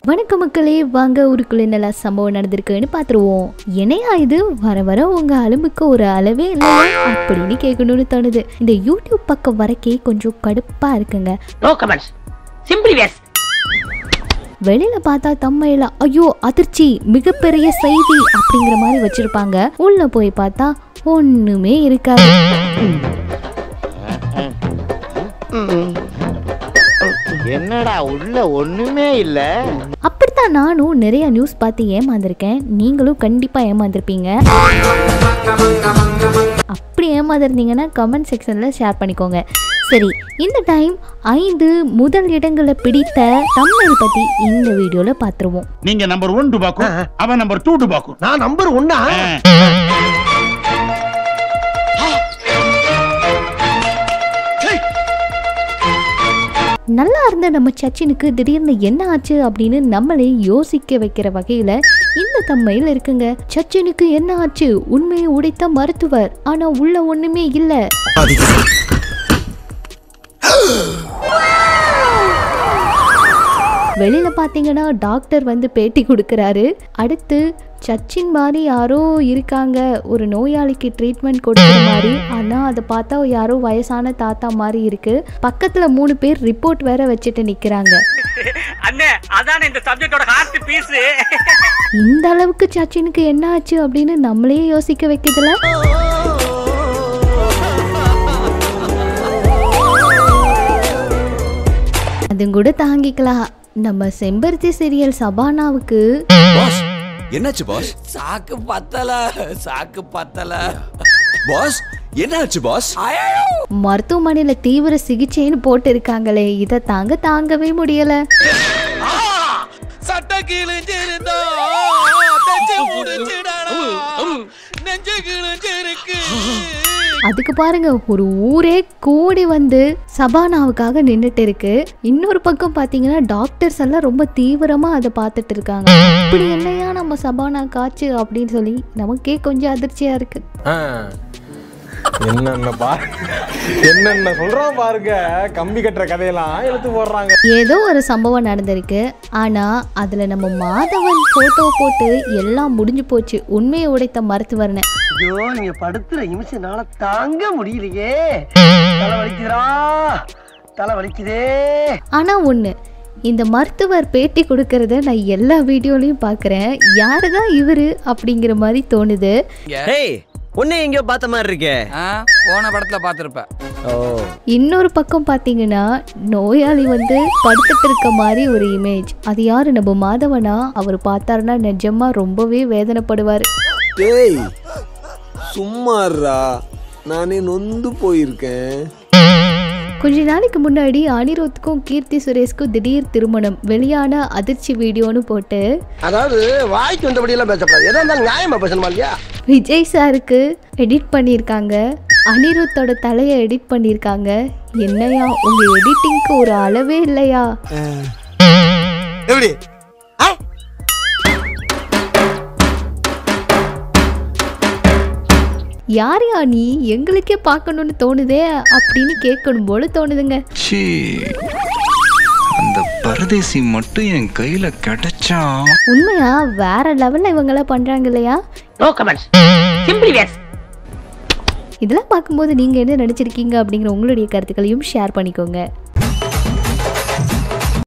வணக்க மக்களே வாங்க ஊருக்குள்ள நல்லா சம்பவம் நடந்திருக்குன்னு பார்த்துருவோம் என்னையா இது வர வர உங்க அலும்புக்கு ஒரு அளவே இல்லையா அப்படின்னு கேட்கணும்னு தோணுது இந்த யூடியூப் பக்கம் வரக்கே கொஞ்சம் கடுப்பா இருக்குங்க நோ கமெண்ட்ஸ் சிம்பிளி வேஸ் வெளியில பார்த்தா தம்மையில ஐயோ அதிர்ச்சி மிகப்பெரிய செய்தி அப்படிங்கிற மாதிரி வச்சிருப்பாங்க உள்ள போய் பார்த்தா ஒண்ணுமே இருக்காது என்னடா உள்ள ஒண்ணுமே இல்ல அப்படித்தான் நானும் நிறைய நியூஸ் பார்த்து ஏமாந்திருக்கேன் நீங்களும் கண்டிப்பா ஏமாந்திருப்பீங்க அப்படி ஏமாந்திருந்தீங்கன்னா கமெண்ட் செக்ஷன்ல ஷேர் பண்ணிக்கோங்க சரி இந்த டைம் ஐந்து முதல் இடங்களை பிடித்த தமிழ் பத்தி இந்த வீடியோல பார்த்துருவோம் நீங்க நம்பர் ஒன் டுபாக்கும் அவன் நம்பர் டூ டுபாக்கும் நான் நம்பர் ஒன்னா நல்லா இருந்த நம்ம சச்சினுக்கு திடீர்னு என்ன ஆச்சு அப்படின்னு நம்மளே யோசிக்க வைக்கிற வகையில இந்த தம்மையில் இருக்குங்க சச்சினுக்கு என்ன ஆச்சு உண்மையை உடைத்த மருத்துவர் ஆனா உள்ள ஒண்ணுமே இல்ல வெளியில பாத்தீங்கன்னா டாக்டர் வந்து பேட்டி கொடுக்கறாரு அடுத்து சச்சின் மாதிரி யாரோ இருக்காங்க ஒரு நோயாளிக்கு ட்ரீட்மெண்ட் கொடுக்குற மாதிரி ஆனா அதை பார்த்தா யாரோ வயசான தாத்தா மாதிரி இருக்கு பக்கத்துல மூணு பேர் ரிப்போர்ட் வேற வச்சுட்டு நிக்கிறாங்க அண்ணே அதானே இந்த சப்ஜெக்டோட ஹார்ட் பீஸ் இந்த அளவுக்கு சச்சினுக்கு என்ன ஆச்சு அப்படின்னு நம்மளே யோசிக்க வைக்குதுல அதும் கூட தாங்கிக்கலாம் நம்ம செம்பருத்தி சீரியல் சபானாவுக்கு பாஸ் என்னாச்சு பாஸ் சாக்கு பத்தல சாக்கு பத்தல பாஸ் என்னாச்சு பாஸ் மருத்துவமனையில தீவிர சிகிச்சைன்னு போட்டு இருக்காங்களே இதை தாங்க தாங்கவே முடியல சட்ட கிழிஞ்சிருந்தா தச்சு முடிச்சிடடா நெஞ்சு கிழிஞ்சிருக்கு அதுக்கு பாருங்க ஒரு ஊரே கூடி வந்து சபானாவுக்காக நின்றுட்டு இருக்கு இன்னொரு பக்கம் பார்த்தீங்கன்னா டாக்டர்ஸ் எல்லாம் ரொம்ப தீவிரமா அதை பார்த்துட்டு இருக்காங்க இப்படி என்னையா நம்ம சபானா காச்சு அப்படின்னு சொல்லி நமக்கே கொஞ்சம் அதிர்ச்சியா இருக்கு என்னென்ன பாரு என்னென்ன சொல்றோம் பாருங்க கம்பி கட்டுற கதையெல்லாம் எடுத்து போடுறாங்க ஏதோ ஒரு சம்பவம் நடந்திருக்கு ஆனா அதுல நம்ம மாதவன் போட்டோ போட்டு எல்லாம் முடிஞ்சு போச்சு உண்மையை உடைத்த மருத்துவர்னு ஐயோ நீங்க படுத்துற நிமிஷம்னால தாங்க முடியலையே தலை வலிக்குதுடா தலை வலிக்குதே ஆனா ஒண்ணு இந்த மருத்துவர் பேட்டி கொடுக்கறத நான் எல்லா வீடியோலையும் பார்க்குறேன் யாரு தான் இவரு அப்படிங்கிற மாதிரி தோணுது ஹேய் உன்னை எங்கேயோ பார்த்த மாதிரி இருக்கே போன படத்துல பாத்திருப்ப ஓ இன்னொரு பக்கம் பார்த்தீங்கன்னா நோயாளி வந்து படுத்துட்டு இருக்க மாதிரி ஒரு இமேஜ் அது யாரு நம்ம மாதவனா அவர் பார்த்தாருன்னா நிஜமா ரொம்பவே வேதனைப்படுவார் டேய் சும்மாறா நானே நொந்து போயிருக்கேன் கொஞ்ச நாளைக்கு முன்னாடி அனிருத்துக்கும் கீர்த்தி சுரேஷ்க்கும் திடீர் திருமணம் வெளியான அதிர்ச்சி வீடியோன்னு போட்டு அதாவது வாய்க்கு வந்தபடி எல்லாம் பேசக்கூடாது எதா இருந்தாலும் நியாயமா பேசணுமா இல்லையா விஜய் சாருக்கு எடிட் பண்ணியிருக்காங்க அனிருத்தோட தலையை எடிட் பண்ணியிருக்காங்க என்னையா உங்க எடிட்டிங்க்கு ஒரு அளவே இல்லையா எப்படி யார் யா நீ எங்களுக்கே பார்க்கணும்னு தோணுதே அப்படின்னு கேட்கணும் போல தோணுதுங்க ச்சீ அந்த பரதேசி மட்டும் என் கையில கிடைச்சா உண்மையா வேற லெவல்ல இவங்கெல்லாம் பண்றாங்க இல்லையா நோ கமெண்ட்ஸ் சிம்பிளி வேஸ் இதெல்லாம் பார்க்கும்போது நீங்க என்ன நினைச்சிருக்கீங்க அப்படிங்கிற உங்களுடைய கருத்துக்களையும் ஷேர் பண்ணிக்கோங்க